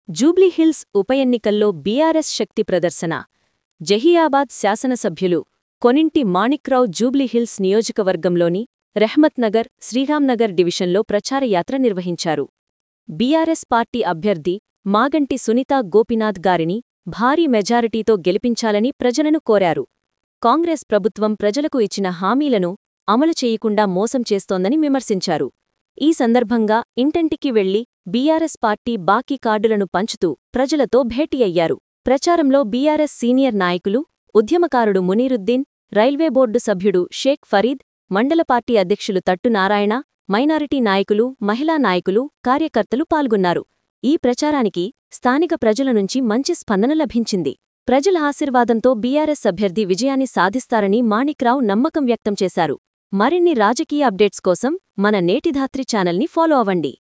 జూబ్లీహిల్స్ ఉప ఎన్నికల్లో బీఆర్ఎస్ శక్తి ప్రదర్శన జహియాబాద్ శాసనసభ్యులు కొనింటి మాణిక్రావు జూబ్లీహిల్స్ నియోజకవర్గంలోని రెహ్మత్నగర్ శ్రీరాంనగర్ డివిజన్లో ప్రచార యాత్ర నిర్వహించారు బీఆర్ఎస్ పార్టీ అభ్యర్థి మాగంటి సునీతా గోపినాథ్ గారిని భారీ మెజారిటీతో గెలిపించాలని ప్రజలను కోరారు కాంగ్రెస్ ప్రభుత్వం ప్రజలకు ఇచ్చిన హామీలను అమలు చేయకుండా మోసం చేస్తోందని విమర్శించారు ఈ సందర్భంగా ఇంటింటికి వెళ్లి బీఆర్ఎస్ పార్టీ బాకీ కార్డులను పంచుతూ ప్రజలతో భేటీ అయ్యారు ప్రచారంలో బీఆర్ఎస్ సీనియర్ నాయకులు ఉద్యమకారుడు మునీరుద్దీన్ రైల్వే బోర్డు సభ్యుడు షేక్ ఫరీద్ మండల పార్టీ అధ్యక్షులు తట్టు నారాయణ మైనారిటీ నాయకులు మహిళా నాయకులు కార్యకర్తలు పాల్గొన్నారు ఈ ప్రచారానికి స్థానిక ప్రజల నుంచి మంచి స్పందన లభించింది ప్రజల ఆశీర్వాదంతో బీఆర్ఎస్ అభ్యర్థి విజయాన్ని సాధిస్తారని మాణిక్రావు నమ్మకం వ్యక్తం చేశారు మరిన్ని రాజకీయ అప్డేట్స్ కోసం మన నేటిధాత్రి ఛానల్ని ఫాలో అవ్వండి